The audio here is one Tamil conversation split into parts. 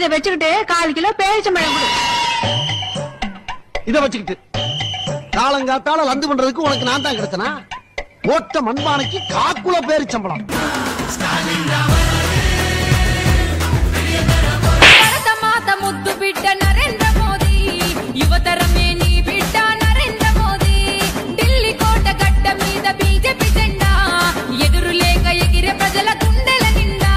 இத வச்சுக்கிட்டு கால் கிலோ பேரிச்சம்பழம் கொடு இத வச்சுக்கிட்டு காலங்காத்தால லந்து பண்றதுக்கு உனக்கு நான் தான் கிடைச்சனா ஓட்ட மண்பானைக்கு காக்குல பேரிச்சம்பளம் భరత మాత ముద్దు బిడ్డ నరేంద్ర మోదీ యువతరమే నీ బిడ్డ నరేంద్ర మోదీ ఢిల్లీ కోట గడ్డ మీద బీజేపీ జెండా ఎదురు లేక ఎగిరే ప్రజల గుండెల నిండా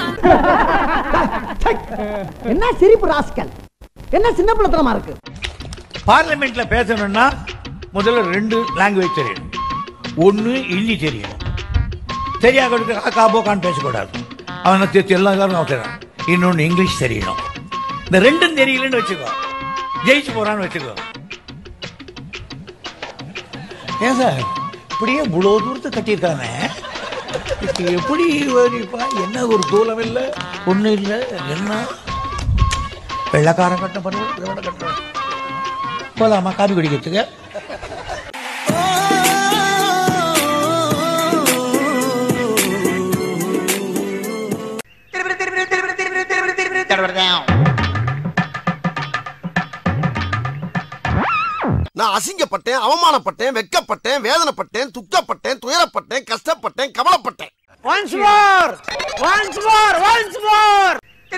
என்ன சிரிப்பு ராஸ்கல் என்ன சின்ன பிள்ளைத்தனமா இருக்கு பார்லிமெண்ட்ல பேசணும்னா முதல்ல ரெண்டு லாங்குவேஜ் தெரியணும் ஒன்று ஹிந்தி தெரியணும் தெரியாதவனுக்கு காக்கா போக்கான்னு பேசக்கூடாது அவனை தேர்த்து எல்லா காரணம் அவன் இன்னொன்று இங்கிலீஷ் தெரியணும் இந்த ரெண்டும் தெரியலன்னு வச்சுக்கோ ஜெயிச்சு போறான்னு வச்சுக்கோ ஏன் சார் இப்படியே இவ்வளோ தூரத்து கட்டியிருக்கானே இதுக்கு எப்படி வரிப்பா என்ன ஒரு தூரம் இல்லை ஒன்றும் இல்லை என்ன வெள்ளக்காரன் கட்ட பரவாயில்ல கட்டுறேன் போலாமா காபி குடிக்கிறதுக்கு நான் அசிங்கப்பட்டேன் அவமானப்பட்டேன் வெக்கப்பட்டேன் வேதனைப்பட்டேன் துக்கப்பட்டேன் துயரப்பட்டேன் கஷ்டப்பட்டேன் கவலைப்பட்டேன் once more once more once more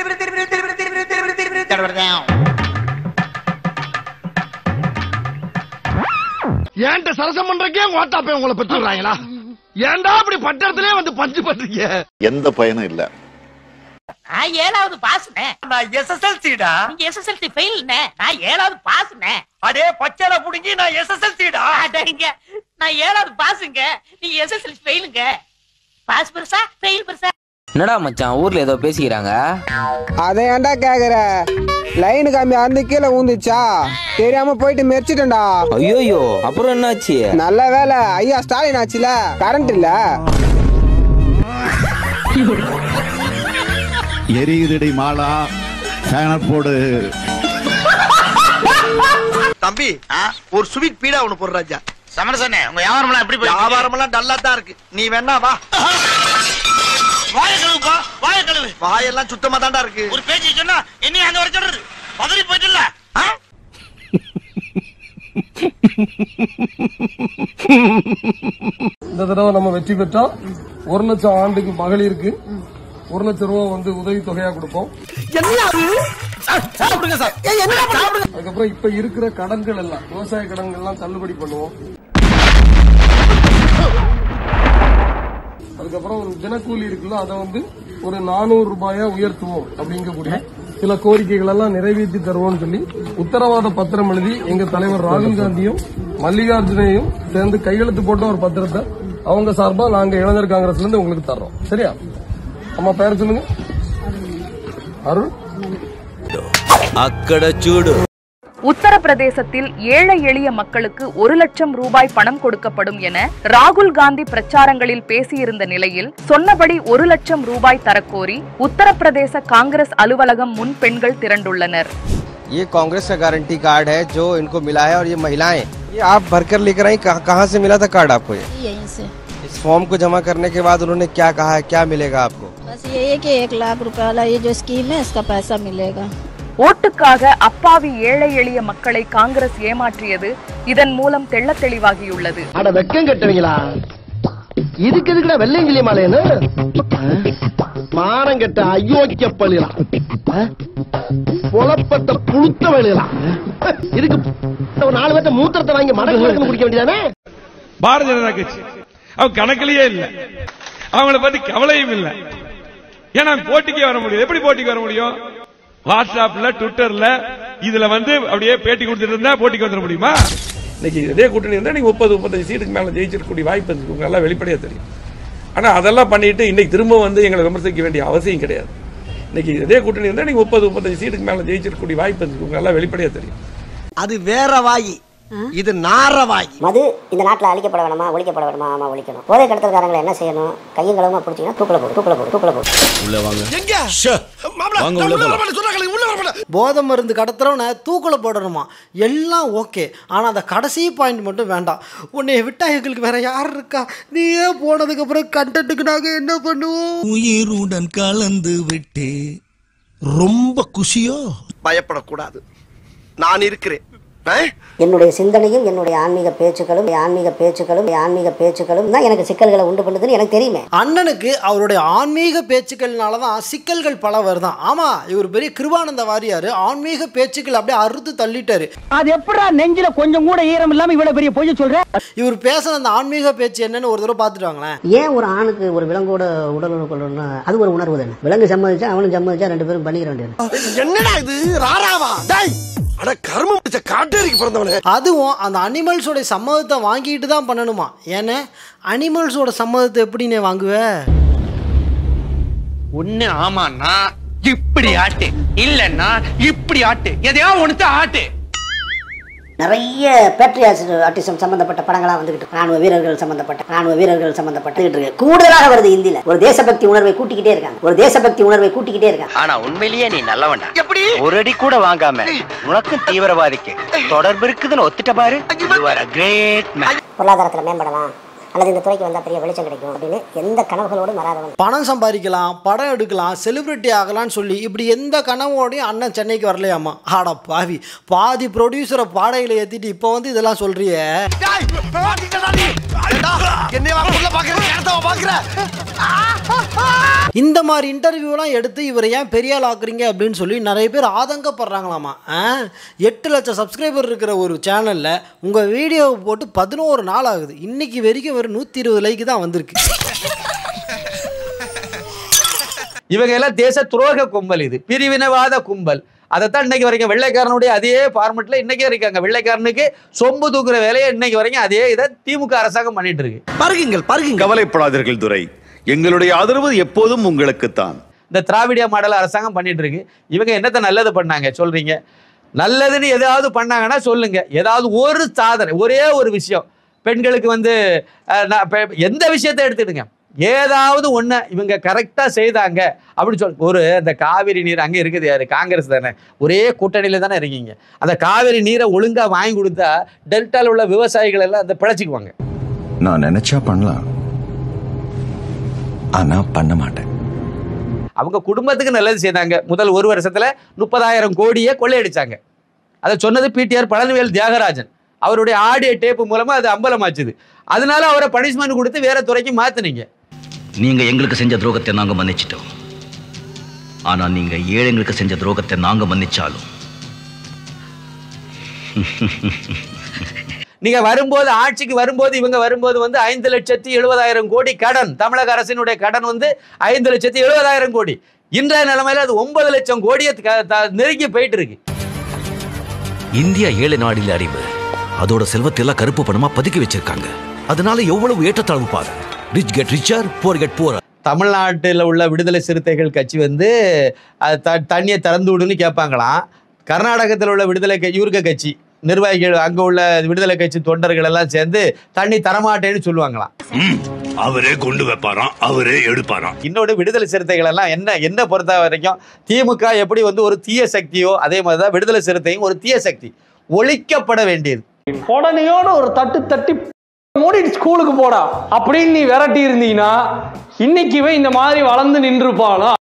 ஏன்ட்ட சரசம் பண்றக்கே ஓட்டாப்பே உங்களை பெற்றுறாங்களா ஏன்டா அப்படி பட்டத்திலே வந்து பஞ்சு பண்றீங்க எந்த பயனும் இல்ல நான் ஏழாவது பாஸ்னே நான் எஸ்எஸ்எல்சிடா நீங்க எஸ்எஸ்எல்சி ஃபெயில்னே நான் ஏழாவது பாஸ்னே அடே பச்சைல புடுங்கி நான் எஸ்எஸ்எல்சிடா அடங்க நான் ஏழாவது பாஸுங்க நீங்க எஸ்எஸ்எல்சி ஃபெயிலுங்க பாஸ் பெருசா ஃபெயில் பெருசா என்னடா மச்சான் ஊர்ல ஏதோ பேசிக்கிறாங்க அதை ஏன்டா கேக்குற லைன் கம்மி அந்த கீழே ஊந்துச்சா தெரியாம போயிட்டு மெரிச்சிட்டேன்டா ஐயோயோ அப்புறம் என்னாச்சு நல்ல வேலை ஐயா ஸ்டாலின் ஆச்சுல கரண்ட் இல்ல எரியுதடி மாலா ஃபேனை போடு தம்பி ஒரு ஸ்வீட் பீடா ஒண்ணு போடுற ராஜா சமரசனே உங்க வியாபாரம் எல்லாம் எப்படி வியாபாரம் எல்லாம் டல்லா தான் இருக்கு நீ வேணா வா வாய கழுவுப்பா வாய கழுவு வாயெல்லாம் சுத்தமா தான்டா இருக்கு ஒரு பேச்சு சொன்னா என்ன அங்க வர சொல்றது பதறி போயிட்டுல இந்த தடவை நம்ம வெற்றி பெற்றா ஒரு லட்சம் ஆண்டுக்கு மகளிருக்கு ஒரு லட்சம் ரூபாய் வந்து உதவி தொகையா கொடுப்போம் அதுக்கப்புறம் இப்ப இருக்கிற கடன்கள் எல்லாம் விவசாய கடன்கள் எல்லாம் தள்ளுபடி பண்ணுவோம் அதுக்கப்புறம் ஒரு தினக்கூலி இருக்குல்ல அதை வந்து ஒரு நானூறு ரூபாயா உயர்த்துவோம் அப்படிங்கக்கூடிய சில கோரிக்கைகள் எல்லாம் நிறைவேற்றி தருவோம்னு சொல்லி உத்தரவாத பத்திரம் எழுதி எங்க தலைவர் ராகுல் காந்தியும் மல்லிகார்ஜுனையும் சேர்ந்து கையெழுத்து போட்ட ஒரு பத்திரத்தை அவங்க சார்பா நாங்க இளைஞர் காங்கிரஸ்ல இருந்து உங்களுக்கு தர்றோம் சரியா அம்மா பேர் சொல்லுங்க அருள் அக்கட சூடு உத்தரப்பிரதேசத்தில் ஏழை எளிய மக்களுக்கு ஒரு லட்சம் ரூபாய் பணம் கொடுக்கப்படும் என ராகுல் காந்தி பிரச்சாரங்களில் பேசியிருந்த நிலையில் சொன்னபடி ஒரு லட்சம் ரூபாய் தரக்கோரி உத்தரப்பிரதேச காங்கிரஸ் அலுவலகம் முன் பெண்கள் திரண்டுள்ளனர் ये कांग्रेस का गारंटी कार्ड है जो इनको मिला है और ये महिलाएं ये आप भरकर लेकर आई कहाँ कहाँ से मिला था कार्ड आपको ये यहीं से इस फॉर्म को जमा करने के बाद उन्होंने क्या कहा है क्या मिलेगा आपको बस ये है कि एक लाख रुपए वाला ये जो स्कीम है इसका पैसा मिलेगा ஓட்டுக்காக அப்பாவி ஏழை எளிய மக்களை காங்கிரஸ் ஏமாற்றியது இதன் மூலம் தெள்ளத் தெளிவாகியுள்ளது அட வெக்கம் கட்டுவீங்களா இதுக்கு எதுக்குடா வெள்ளையங்கிலி மாலையன்னு மானம் கெட்ட அயோக்கிய பள்ளிலாம் புலப்பட்ட புழுத்த வழியலாம் இதுக்கு ஒரு நாலு பேர்த்த மூத்திரத்தை வாங்கி மடக்கு மடக்கு குடிக்க வேண்டியதானே பாரதிய ஜனதா கட்சி அவங்க கணக்கிலேயே இல்ல அவங்கள பத்தி கவலையும் இல்ல ஏன்னா போட்டிக்கே வர முடியும் எப்படி போட்டிக்கு வர முடியும் வாட்ஸ்அப்ல ட்விட்டர்ல இதுல வந்து அப்படியே பேட்டி கொடுத்துட்டு இருந்தா போட்டிக்கு வந்துட முடியுமா இன்னைக்கு இதே கூட்டணி இருந்தா நீங்க முப்பது முப்பத்தஞ்சு சீட்டுக்கு மேல ஜெயிச்சிருக்கக்கூடிய வாய்ப்பு இருக்கு உங்களுக்கு நல்லா வெளிப்படையா தெரியும் ஆனா அதெல்லாம் பண்ணிட்டு இன்னைக்கு திரும்ப வந்து எங்களை விமர்சிக்க வேண்டிய அவசியம் கிடையாது இன்னைக்கு இதே கூட்டணி இருந்தா நீங்க முப்பது முப்பத்தஞ்சு சீட்டுக்கு மேல ஜெயிச்சிருக்கக்கூடிய வாய்ப்பு இருக்கு உங்களுக்கு நல்லா வெளிப்படையா தெரியும் அது வேற வாயி இது நார வாயி மது இந்த நாட்டுல அழிக்கப்பட வேணுமா ஒழிக்கப்பட வேணுமா ஆமா ஒழிக்கணும் போதை கடத்தல்காரங்களை என்ன செய்யணும் கையும் களவுமா பிடிச்சீங்கன்னா தூக்கல போடு தூக்கல போடு தூக்கல போடு உள்ள வாங்க எங்க மாப்ள, வாங்க, நான் உள்ள உள்ள போலாம். வரமாட்டேன், சொல்றாங்களே, உள்ள வரமாட்டேன். போதை மருந்து கடத்துறவனை தூக்குல போடணுமா எல்லாம் ஓகே ஆனா அந்த கடைசி பாயிண்ட் மட்டும் வேண்டாம் உன்னை விட்டா எங்களுக்கு வேற யார் இருக்கா நீயே போனதுக்கு அப்புறம் கண்டென்ட்டுக்கு நாங்க என்ன பண்ணுவோம் உயிருடன் கலந்து விட்டு ரொம்ப குஷியோ பயப்படக்கூடாது நான் இருக்கிறேன் என்னுடைய சிந்தனையும் என்னுடைய ஆன்மீக பேச்சுக்களும் ஆன்மீக பேச்சுக்களும் ஆன்மீக பேச்சுக்களும் தான் எனக்கு சிக்கல்களை உண்டு பண்ணுதுன்னு எனக்கு தெரியுமே அண்ணனுக்கு அவருடைய ஆன்மீக பேச்சுக்கள்னால தான் சிக்கல்கள் பல வருதான் ஆமா இவர் பெரிய கிருபானந்த வாரியார் ஆன்மீக பேச்சுக்கள் அப்படியே அறுத்து தள்ளிட்டாரு அது எப்படா நெஞ்சில கொஞ்சம் கூட ஈரம் இல்லாம இவ்வளவு பெரிய பொய்ய சொல்ற இவர் பேசுன அந்த ஆன்மீக பேச்சு என்னன்னு ஒரு தடவை பார்த்துட்டு வாங்களேன் ஏன் ஒரு ஆணுக்கு ஒரு விலங்கோட உடல் உறவு கொள்ளணும்னா அது ஒரு உணர்வு தானே விலங்கு சம்மதிச்சா அவனும் சம்மதிச்சா ரெண்டு பேரும் பண்ணிக்கிற வேண்டியது என்னடா இது ராராவா டேய் அட கர்மம் பிடிச்ச காட்டேரிக்கு பிறந்தவனே அதுவும் அந்த அனிமல்ஸோட சம்மதத்தை வாங்கிட்டு தான் பண்ணணுமா ஏன்னா அனிமல்ஸோட சம்மதத்தை எப்படி நீ வாங்குவ ஒண்ணு ஆமாண்ணா இப்படி ஆட்டு இல்லன்னா இப்படி ஆட்டு எதையா ஒண்ணுத்த ஆட்டு நிறைய பேட்ரியாஸ் ஆர்டிசம் சம்பந்தப்பட்ட படங்களா வந்துகிட்டு இருக்கு. ராணுவ வீரர்கள் சம்பந்தப்பட்ட ராணுவ வீரர்கள் சம்பந்தப்பட்டு இருக்கு கூடுதலாக வருது இந்தியில ஒரு தேசபக்தி உணர்வை கூட்டிக்கிட்டே இருக்காங்க ஒரு தேசபக்தி உணர்வை கூட்டிக்கிட்டே இருக்காங்க ஆனா உண்மையிலேயே நீ நல்லவன்டா எப்படி ஒரு அடி கூட வாங்காம உனக்கும் தீவிரவாதிக்கு தொடர்பு இருக்குதுன்னு ஒத்துட்ட பாரு கிரேட் பொருளாதாரத்துல மேம்படலாம் அல்லது இந்த துறைக்கு வந்தா பெரிய வெளிச்சம் கிடைக்கும் அப்படின்னு எந்த கனவுகளோடும் வராதவன் பணம் சம்பாதிக்கலாம் படம் எடுக்கலாம் செலிபிரிட்டி ஆகலாம்னு சொல்லி இப்படி எந்த கனவோடையும் அண்ணன் சென்னைக்கு வரலையாமா ஆடா பாவி பாதி ப்ரொடியூசரை பாடையில ஏத்திட்டு இப்போ வந்து இதெல்லாம் சொல்றியே என்னைய உள்ள பாக்குறேன் இடத்த பாக்குற இந்த மாதிரி இன்டர்வியூலாம் எடுத்து இவரை ஏன் பெரிய ஆள் ஆக்குறீங்க அப்படின்னு சொல்லி நிறைய பேர் ஆதங்கப்படுறாங்களாமா ஆ? எட்டு லட்சம் சப்ஸ்கிரைபர் இருக்கிற ஒரு சேனலில் உங்கள் வீடியோவை போட்டு பதினோரு நாள் ஆகுது இன்னைக்கு வரைக்கும் வெறும் நூற்றி இருபது லைக்கு தான் வந்திருக்கு இவங்க எல்லாம் தேச துரோக கும்பல் இது பிரிவினவாத கும்பல் அதைத்தான் இன்னைக்கு வரைக்கும் வெள்ளைக்காரனுடைய அதே ஃபார்மெட்ல இன்னைக்கே இருக்காங்க வெள்ளைக்காரனுக்கு சொம்பு தூக்குற வேலையை இன்னைக்கு வரைக்கும் அதே இதை திமுக அரசாங்கம் பண்ணிட்டு இருக்கு பருகுங்கள் பருகுங்கள் கவலைப்படாதீர்கள் துரை எங்களுடைய ஆதரவு எப்போதும் உங்களுக்குத்தான் இந்த திராவிடிய மாடல் அரசாங்கம் பண்ணிட்டு இருக்கு இவங்க என்னத்த நல்லது பண்ணாங்க சொல்றீங்க நல்லதுன்னு ஏதாவது பண்ணாங்கன்னா சொல்லுங்க ஏதாவது ஒரு சாதனை ஒரே ஒரு விஷயம் பெண்களுக்கு வந்து அஹ், நான் இப்ப எந்த விஷயத்தை எடுத்துடுங்க ஏதாவது ஒன்று இவங்க கரெக்டாக செய்தாங்க அப்படின்னு சொல் ஒரு அந்த காவிரி நீர் அங்கே இருக்குது யாரு காங்கிரஸ் தானே ஒரே கூட்டணியில் தானே இருக்கீங்க அந்த காவிரி நீரை ஒழுங்காக வாங்கி கொடுத்தா டெல்டாவில் உள்ள விவசாயிகள் எல்லாம் அந்த பிழைச்சிக்குவாங்க நான் நினைச்சா பண்ணலாம் ஆனா பண்ண மாட்டேன் அவங்க குடும்பத்துக்கு நல்லது செய்தாங்க முதல் ஒரு வருஷத்துல முப்பதாயிரம் கோடியை கொள்ளையடிச்சாங்க அதை சொன்னது பிடிஆர் பழனிவேல் தியாகராஜன் அவருடைய ஆடியோ டேப்பு மூலமா அது அம்பலமாச்சுது அதனால அவரை பனிஷ்மெண்ட் கொடுத்து வேற துறைக்கு மாத்துனீங்க நீங்க எங்களுக்கு செஞ்ச துரோகத்தை நாங்க மன்னிச்சிட்டோம் ஆனா நீங்க ஏழைங்களுக்கு செஞ்ச துரோகத்தை நாங்க மன்னிச்சாலும் நீங்க வரும்போது ஆட்சிக்கு வரும்போது இவங்க வரும்போது வந்து ஐந்து லட்சத்தி எழுபதாயிரம் கோடி கடன் தமிழக அரசினுடைய கடன் வந்து ஐந்து லட்சத்தி எழுபதாயிரம் கோடி இன்றைய நிலைமையில அது ஒன்பது லட்சம் கோடியை க- த- நெருங்கி போயிட்டு இருக்கு இந்தியா ஏழை நாடில் அறிவு அதோட செல்வத்தை எல்லாம் கருப்பு பணமா பதுக்கி வச்சிருக்காங்க அதனால எவ்வளவு ஏற்றத்தாழ்வு பாரு rich get richer poor get poor தமிழ்நாட்டில் உள்ள விடுதலை சிறுத்தைகள் கட்சி வந்து அது த தண்ணியை திறந்து விடுன்னு கேட்பாங்களாம் கர்நாடகத்தில் உள்ள விடுதலை க- இவருக்க கட்சி நிர்வாகிகள் அங்கே உள்ள விடுதலை கட்சி தொண்டர்கள் எல்லாம் சேர்ந்து தண்ணி தரமாட்டேன்னு சொல்லுவாங்களாம் அவரே கொண்டு வைப்பாராம் அவரே எடுப்பாராம் இன்னொரு விடுதலை சிறுத்தைகள் எல்லாம் என்ன என்ன பொறுத்த வரைக்கும் திமுக எப்படி வந்து ஒரு தீய சக்தியோ அதே மாதிரி தான் விடுதலை சிறுத்தையும் ஒரு தீய சக்தி ஒழிக்கப்பட வேண்டியது உடனையோட ஒரு தட்டு தட்டி மூடிட்டு ஸ்கூலுக்கு போடா அப்படின்னு நீ விரட்டி இருந்தீங்கன்னா இன்னைக்குவே இந்த மாதிரி வளர்ந்து நின்றுப்பாளா